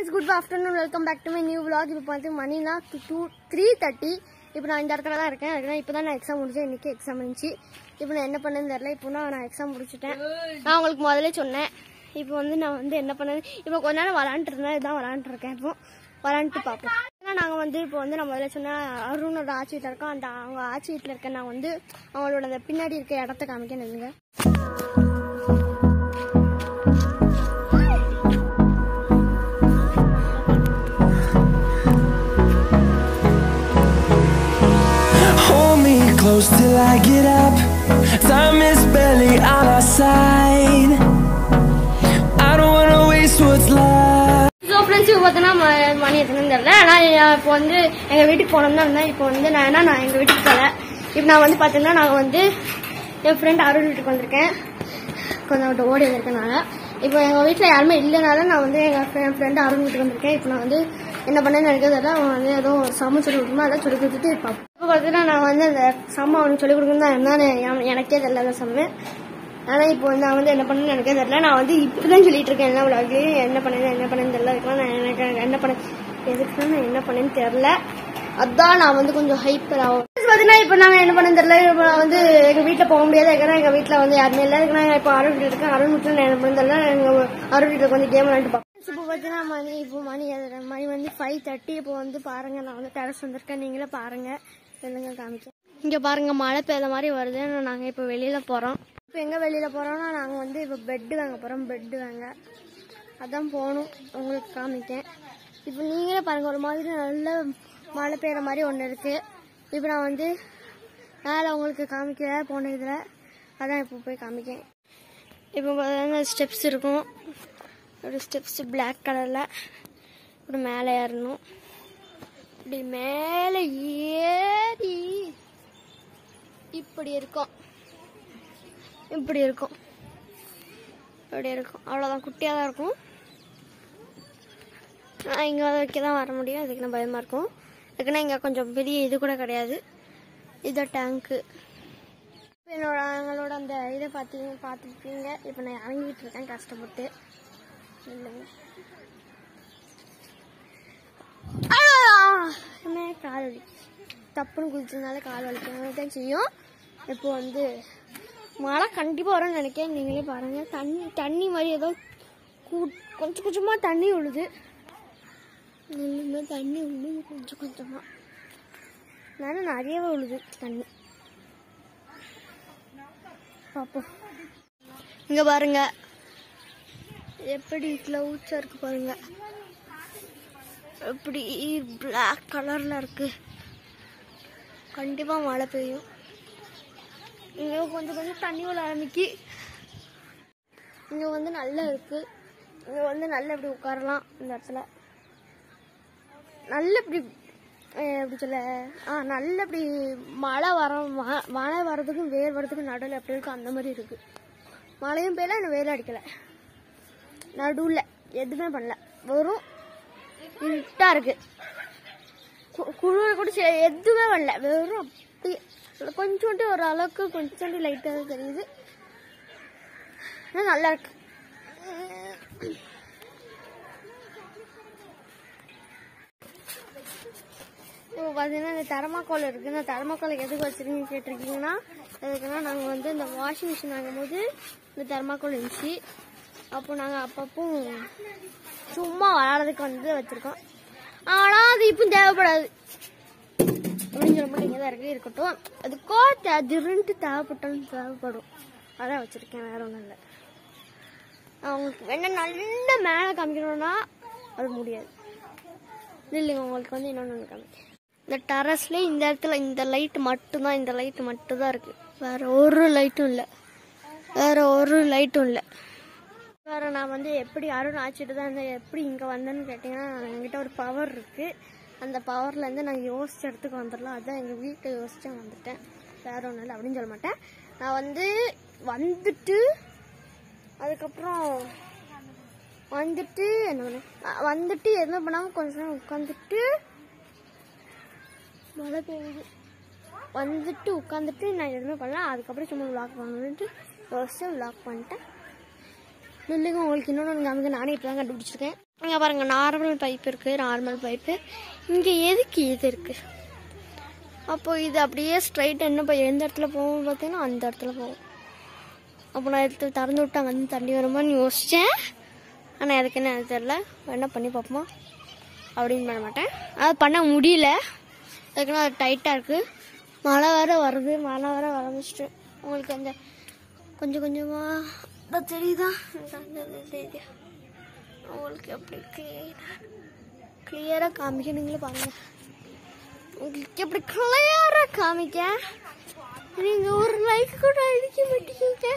Friends good afternoon welcome back to my new vlog இப்போ பார்த்து மணினா டூ த்ரீ தேர்ட்டி இப்போ நான் இந்த இடத்துல தான் இருக்கேன் அதுக்கு இப்போ தான் நான் எக்ஸாம் முடிச்சேன் இன்னைக்கு எக்ஸாம் இருந்துச்சு இப்போ நான் என்ன பண்ணேன்னு தெரியல இப்போ நான் நான் எக்ஸாம் முடிச்சிட்டேன் நான் உங்களுக்கு முதல்ல சொன்னேன் இப்போ வந்து நான் வந்து என்ன பண்ணேன் இப்போ கொஞ்ச நேரம் விளாண்டுட்டு இருந்தேன் இதான் விளாண்டுட்டு இருக்கேன் இப்போ விளாண்டுட்டு பார்ப்போம் ஏன்னா நாங்கள் வந்து இப்போ வந்து நான் முதல்ல சொன்னேன் அருணோட ஆட்சி வீட்டில் இருக்கோம் அந்த அவங்க ஆட்சி வீட்டில் இருக்க நான் வந்து அவங்களோட அந்த பின்னாடி இருக்க இடத்த காமிக்க நினைங்க Hold me close till I get up. Time is barely on our side. I don't wanna waste what's left. So friends இப்போ பார்த்தோன்னா ம- மணி எத்தனைன்னு தெரியல ஆனால் இப்போ வந்து எங்கள் வீட்டுக்கு போனோம் தான் இருந்தேன் இப்போ வந்து நான் ஏன்னா நான் எங்கள் வீட்டுக்கு போகல இப்போ நான் வந்து பார்த்தீங்கன்னா நாங்கள் வந்து என் ஃப்ரெண்ட் அருள் வீட்டுக்கு வந்திருக்கேன் கொஞ்சம் விட்டு ஓடி வந்திருக்கனால இப்போ எங்கள் வீட்டில் யாருமே இல்லைனால நான் வந்து எங்கள் என் ஃப்ரெண்டு அருள் வீட்டுக்கு வந்திருக்கேன் இப்போ நான் வந்து என்ன பண்ணேன்னு நினைக்கிறது தெரியல அவன் வந்து ஏதோ சம சொல்லி கொடுக்கணும் அதை சொல்லி கொடுத்துட்டு இருப்பான் இப்போ பார்த்தீங்கன்னா நான் வந்து அந்த சம்ம அவனுக்கு சொல்லி கொடுக்கணும் தான் இருந்தால் என- எனக்கே தெரியல அந்த சம்மு ஆனால் இப்போ வந்து நான் வந்து என்ன பண்ணேன்னு எனக்கே தெரியல நான் வந்து இப்படிதான் சொல்லிட்டு இருக்கேன் என்ன விளாக்லேயும் என்ன பண்ணேன் என்ன பண்ணேன்னு தெரியல அதுக்கெல்லாம் நான் எனக்கு என்ன பண்ணேன் எதுக்கு நான் என்ன பண்ணேன்னு தெரியல அதான் நான் வந்து கொஞ்சம் ஹைப்பர் ஆகும் பார்த்தீங்கன்னா இப்போ நாங்கள் என்ன பண்ணேன்னு தெரியல இப்போ நான் வந்து எங்கள் வீட்டில் போக முடியாது ஏன்னா எங்கள் வீட்டில் வந்து யாருமே இல்லை அதுக்கு நான் இப்போ அருள் வீட்டில் இருக்கேன் அருள் வீட்டில் நான் என்ன பண்ணேன்னு தெரியல எங்கள் அருள் வீட்டில் கொஞ்சம் கேம் விளாண்டு பார்ப்பேன் இப்போ பார்த்தீங்கன்னா மணி இப்போ மணி எது- மணி வந்து ஃபைவ் தேர்ட்டி இப்போ வந்து பாருங்க நான் வந்து டெரஸ் வந்திருக்கேன் நீங்களே பாருங்க சொல்லுங்க காமிக்க இங்க பாருங்க மழை பெய்த மாதிரி வருது நாங்க இப்போ வெளியில போறோம் இப்போ எங்க வெளியில போறோம்னா நாங்க வந்து இப்போ பெட் வாங்க போறோம் பெட் வாங்க அதான் போகணும் உங்களுக்கு காமிக்கேன் இப்போ நீங்களே பாருங்க ஒரு மாதிரி நல்ல மழை பெய்யுற மாதிரி ஒன்று இருக்கு இப்போ நான் வந்து மேலே உங்களுக்கு காமிக்கல போன இதில் அதான் இப்போ போய் காமிக்கேன் இப்போ பார்த்தீங்கன்னா ஸ்டெப்ஸ் இருக்கும் ஒரு ஸ்டெப்ஸ் Black கலரில் இப்படி மேலே ஏறணும் இப்படி மேலே ஏறி இப்படி இருக்கும் இப்படி இருக்கும் இப்படி இருக்கும் அவ்வளோதான் குட்டியாக தான் இருக்கும் நான் இங்கே வைக்க தான் வர முடியும் அதுக்கு நான் பயமாக இருக்கும் அதுக்குன்னா இங்கே கொஞ்சம் பெரிய இது கூட கிடையாது இதான் டேங்க்கு என்னோட எங்களோட அந்த இதை பார்த்தீங்க பார்த்துருப்பீங்க இப்போ நான் இறங்கிட்டு இருக்கேன் கஷ்டப்பட்டு இல்லைங்க என்ன கால் வலி தப்புன்னு குதிச்சதுனால கால் வலிக்க தான் செய்யும் இப்போ வந்து மழை கண்டிப்பாக வரும்னு நினைக்கிறேன் நீங்களே பாருங்க தண்ணி தண்ணி மாதிரி ஏதோ கூ- கொஞ்சம் கொஞ்சமாக தண்ணி விழுது நல்ல தண்ணி விழுது கொஞ்சம் கொஞ்சமாக நானும் நிறையவே விழுது தண்ணி பார்ப்போம் இங்கே பாருங்க எப்படி க்ளவுட்ஸாக இருக்கு பாருங்க எப்படி பிளாக் கலரில் இருக்கு கண்டிப்பாக மழை பெய்யும் இங்கே கொஞ்சம் கொஞ்சம் தண்ணி விழ ஆரம்பிக்கு இங்கே வந்து நல்லா இருக்கு இங்கே வந்து நல்லா இப்படி உட்காரலாம் இந்த இடத்துல நல்ல இப்படி அஹ் எப்படி சொல்ல ஆ நல்ல இப்படி மழை வர ம- மழை வர்றதுக்கும் வெயில் வர்றதுக்கும் நடுவில் எப்படி இருக்கும் அந்த மாதிரி இருக்கு மழையும் பெய்யல இன்னும் வெயில் அடிக்கல நடுவில் எதுவுமே பண்ணல வெறும் இருட்டா இருக்கு கு- குளிர் கூட சே- எதுவுமே வரல வெறும் அப்படியே கொஞ்சோண்டு ஒரு அளவுக்கு கொஞ்சோண்டு லைட்டாக தெரியுது ஆனா நல்லா இருக்கு இப்போ பார்த்தீங்கன்னா இந்த தரமாக்கோல் இருக்குது இந்த தரமாக்கோல் எதுக்கு வச்சிருக்கீங்கன்னு கேட்டிருக்கீங்கன்னா எதுக்குன்னா நாங்கள் வந்து இந்த வாஷிங் மிஷின் வாங்கும்போது இந்த தர்மாக்கோல் இருந்துச்சு அப்போ நாங்கள் அப்பப்போ சும்மா விளாட்றதுக்கு வந்து வச்சுருக்கோம் ஆனால் அது இப்போ தேவைப்படாது அப்படின்னு சொல்ல மாட்டேங்க தான் இருக்கு இருக்கட்டும் அதுக்கோ தே- திடீர்னுட்டு தேவைப்பட்டாலும் தேவைப்படும் அதான் வச்சுருக்கேன் வேற ஒன்றும் இல்லை அவங்களுக்கு வேணா நல்ல மேலே காமிக்கணும்னா அது முடியாது இல்லைங்க உங்களுக்கு வந்து இன்னொன்று ஒன்று காமிக்கிறேன் இந்த டெரஸ்ல இந்த இடத்துல இந்த லைட் மட்டும்தான் இந்த லைட் மட்டும்தான் இருக்கு வேற ஒரு லைட்டும் இல்லை வேற ஒரு லைட்டும் இல்லை வேற நான் வந்து எப்படி அருண் ஆச்சிட்டு தான் இருந்தேன் எப்படி இங்கே வந்தேன்னு கேட்டிங்கன்னா என்கிட்ட ஒரு பவர் இருக்கு அந்த பவர்லேருந்து நான் யோசிச்ச இடத்துக்கு வந்துடலாம் அதான் எங்கள் வீட்டை யோசிச்சு வந்துட்டேன் வேற ஒன்றும் இல்லை அப்படின்னு சொல்ல மாட்டேன் நான் வந்து வந்துட்டு அதுக்கப்புறம் வந்துட்டு என்ன பண்ணேன் அஹ் வந்துட்டு எதுவும் பண்ணாமல் கொஞ்ச நேரம் உட்காந்துட்டு மழை பெய்யுது வந்துட்டு உட்காந்துட்டு நான் எதுவுமே பண்ணல அதுக்கப்புறம் சும்மா விளாக் பண்ணணுன்ட்டு யோசிச்சு விளாக் பண்ணிட்டேன் இல்லைங்க உங்களுக்கு இன்னொன்று காமிக்க நானே இப்போ தான் கண்டுபிடிச்சிருக்கேன் இங்கே பாருங்க நார்மல் பைப் இருக்குது நார்மல் பைப்பு இங்கே எதுக்கு இது இருக்குது அப்போ இது அப்படியே ஸ்ட்ரைட் என்ன போய் எந்த இடத்துல போகும் பார்த்தீங்கன்னா அந்த இடத்துல போகும் அப்போ நான் எடுத்து திறந்து விட்டா வந்து தண்ணி வருமான்னு யோசித்தேன் ஆனால் எதுக்கு என்ன எனக்கு தெரில என்ன பண்ணி பார்ப்போமா அப்படின்னு பண்ண மாட்டேன் அது பண்ண முடியல அதுக்குன்னா அது டைட்டாக இருக்குது மழை வேறு வருது மழை வேறு ஆரம்பிச்சிட்டு உங்களுக்கு அந்த கொஞ்சம் கொஞ்சமாக தெரியுதா எனக்கு அந்த இது தெரியுது உங்களுக்கு எப்படி கிளியராக கிளியராக காமிக்கணுங்களே பாருங்க உங்களுக்கு எப்படி கிளியராக காமிக்க நீங்கள் ஒரு லைக் கூட அடிக்க மாட்டேங்க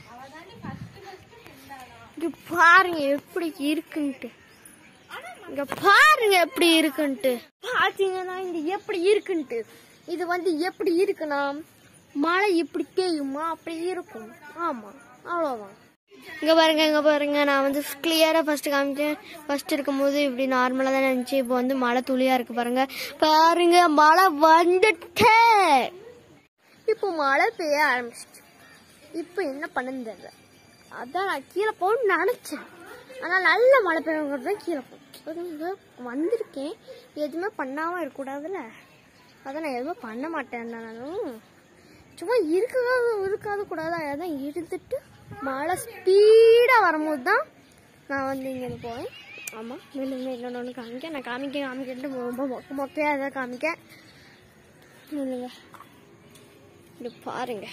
இங்க பாருங்க எப்படி இருக்குன்ட்டு இங்க பாருங்க எப்படி இருக்குன்ட்டு பாத்தீங்கன்னா இங்க எப்படி இருக்குன்ட்டு இது வந்து எப்படி இருக்குன்னா மழை இப்படி பெய்யுமா அப்படி இருக்கும் ஆமா அவ்வளோதான் இங்க பாருங்க இங்க பாருங்க நான் வந்து கிளியரா ஃபர்ஸ்ட் காமிச்சேன் ஃபர்ஸ்ட் இருக்கும்போது இப்படி நார்மலா தான் இருந்துச்சு இப்போ வந்து மழை துளியா இருக்கு பாருங்க பாருங்க மழை வந்துட்டே இப்போ மழை பெய்ய ஆரம்பிச்சிச்சு இப்போ என்ன பண்ணுன்னு தெரியல அதான் நான் கீழே போகணும்னு நினச்சேன் ஆனால் நல்ல மழை பெய்யுங்கிறது தான் கீழே போகும் வந்திருக்கேன் எதுவுமே பண்ணாமல் இருக்கக்கூடாதுல்ல அதான் நான் எதுவுமே பண்ண மாட்டேன் நானும் சும்மா இருக்கக்கூடாது இருக்காது கூடாது அதான் இருந்துட்டு மழை ஸ்பீடாக வரும்போது தான் நான் வந்து இங்கே போவேன் ஆமாம் மேலும் இன்னொன்று ஒன்று காமிக்க நான் காமிக்க காமிக்கிட்டு ரொம்ப மொக்க மொக்கையாக எதாவது காமிக்க இல்லைங்க இது பாருங்க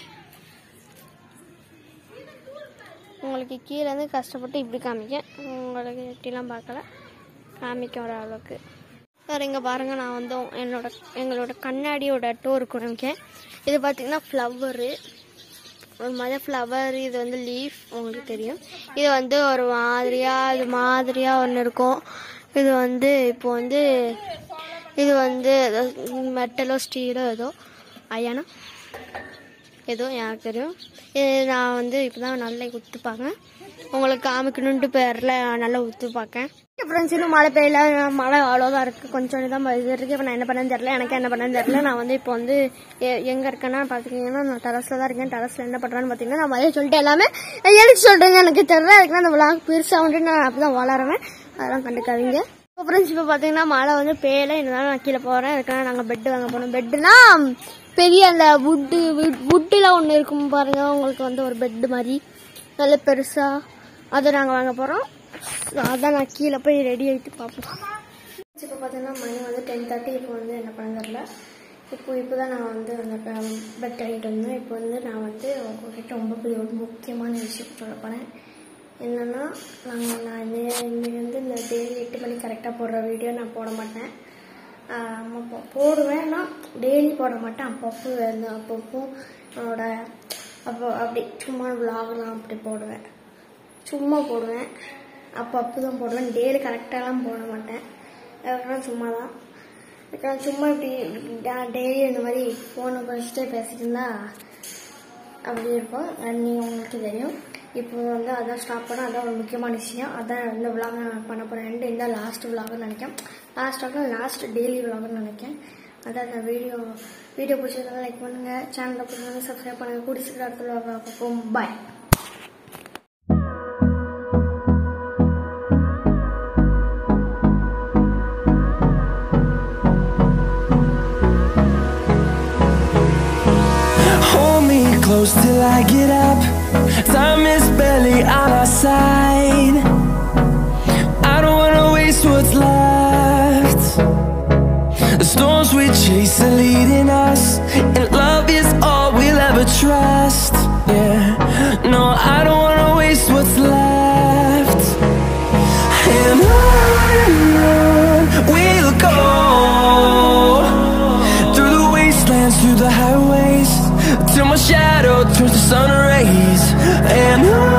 உங்களுக்கு கீழே இருந்து கஷ்டப்பட்டு இப்படி காமிக்க உங்களுக்கு எப்படிலாம் பார்க்கல காமிக்க வர அளவுக்கு சார் இங்கே பாருங்கள் நான் வந்து என்னோட எங்களோட கண்ணாடியோட டோர் காமிக்கேன் இது பார்த்தீங்கன்னா ஃப்ளவரு ஒரு மாதிரி ஃப்ளவர் இது வந்து லீஃப் உங்களுக்கு தெரியும் இது வந்து ஒரு மாதிரியாக இது மாதிரியாக ஒன்று இருக்கும் இது வந்து இப்போ வந்து இது வந்து மெட்டலோ ஸ்டீலோ ஏதோ ஐயானா ஏதோ எனக்கு தெரியும் இது நான் வந்து இப்போ தான் நல்லா குத்துப்பாங்க உங்களுக்கு காமிக்கணுன்ட்டு பேரில் நல்லா உத்து பார்க்கேன் ஃப்ரெண்ட்ஸ் இன்னும் மழை பெய்யல மழை அவ்வளோதான் இருக்குது கொஞ்சம் தான் இது இருக்குது இப்போ நான் என்ன பண்ணேன்னு தெரில எனக்கு என்ன பண்ணேன்னு தெரில நான் வந்து இப்போ வந்து எங்கே இருக்கேன்னா பார்த்துக்கிங்கன்னா நான் டெரஸில் தான் இருக்கேன் டெரஸில் என்ன பண்ணுறேன்னு பார்த்தீங்கன்னா நான் மழையை சொல்லிட்டு எல்லாமே எதுக்கு சொல்கிறேங்க எனக்கு தெரியல அதுக்கு அந்த விளாக் பெருசாக வந்துட்டு நான் அப்படி தான் வளருவேன் அதெல்லாம் கண்டுக்காதீங்க இப்போ ஃப்ரெண்ட்ஸ் இப்போ பார்த்தீங்கன்னா மழை வந்து பெய்யல இருந்தாலும் நான் கீழே போகிறேன் அதுக்காக நாங்கள் பெட்டு வாங்க போனோம் பெட்டுனா பெரிய அந்த வுட்டு வுட்டில் ஒன்று இருக்கும் பாருங்க உங்களுக்கு வந்து ஒரு பெட்டு மாதிரி நல்ல பெருசாக அதை நாங்கள் வாங்க போகிறோம் அதான் நான் கீழே போய் ரெடி ஆகிட்டு பார்ப்போம் இப்போ பார்த்தீங்கன்னா மணி வந்து டென் தேர்ட்டி இப்போ வந்து என்ன பண்ண தெரில இப்போ இப்போ தான் நான் வந்து அந்த பெட் ஆகிட்டு வந்தேன் இப்போ வந்து நான் வந்து உங்ககிட்ட ரொம்ப பெரிய ஒரு முக்கியமான விஷயம் சொல்ல போகிறேன் என்னென்னா நாங்கள் நான் இன்னைக்கு வந்து இந்த டெய்லி எட்டு மணி கரெக்டாக போடுற வீடியோ நான் போட மாட்டேன் அப்போ போடுவேன் ஆனால் டெய்லி போட மாட்டேன் அப்பப்போ இந்த அப்பப்போ என்னோட அப்போ அப்படி சும்மா விலாகலாம் அப்படி போடுவேன் சும்மா போடுவேன் அப்போ அப்போ தான் போடுவேன் டெய்லி கரெக்டாகலாம் போட மாட்டேன் அதுக்கப்புறம் சும்மா தான் அதுக்கப்புறம் சும்மா இப்படி டெய்லி இந்த மாதிரி ஃபோனை வச்சுட்டே பேசிட்டு இருந்தா அப்படி இருக்கும் அது நீங்கள் உங்களுக்கு தெரியும் இப்போ வந்து அதான் ஸ்டாப் பண்ண அதான் ஒரு முக்கியமான விஷயம் அதான் இந்த விலாக நான் பண்ண போகிறேன் இந்த லாஸ்ட் விலாகுன்னு நினைக்கிறேன் லாஸ்ட்டாக லாஸ்ட் டெய்லி விலாகுன்னு நினைக்கிறேன் அதான் இந்த வீடியோ வீடியோ பிடிச்சிருந்தா லைக் பண்ணுங்கள் சேனலை பிடிச்சிருந்தா சப்ஸ்கிரைப் பண்ணுங்கள் கூடி சீக்கிரம் இடத்துல பார்ப்போம் பாய் Hold me close till I get up. Time is barely on our side. I don't wanna waste what's left. The storms we chase are leading us, and love is all we'll ever trust. Yeah, no, I don't wanna waste what's left. And on and on we'll go through the wastelands, through the highways, till my shadow turns to sun rays. And on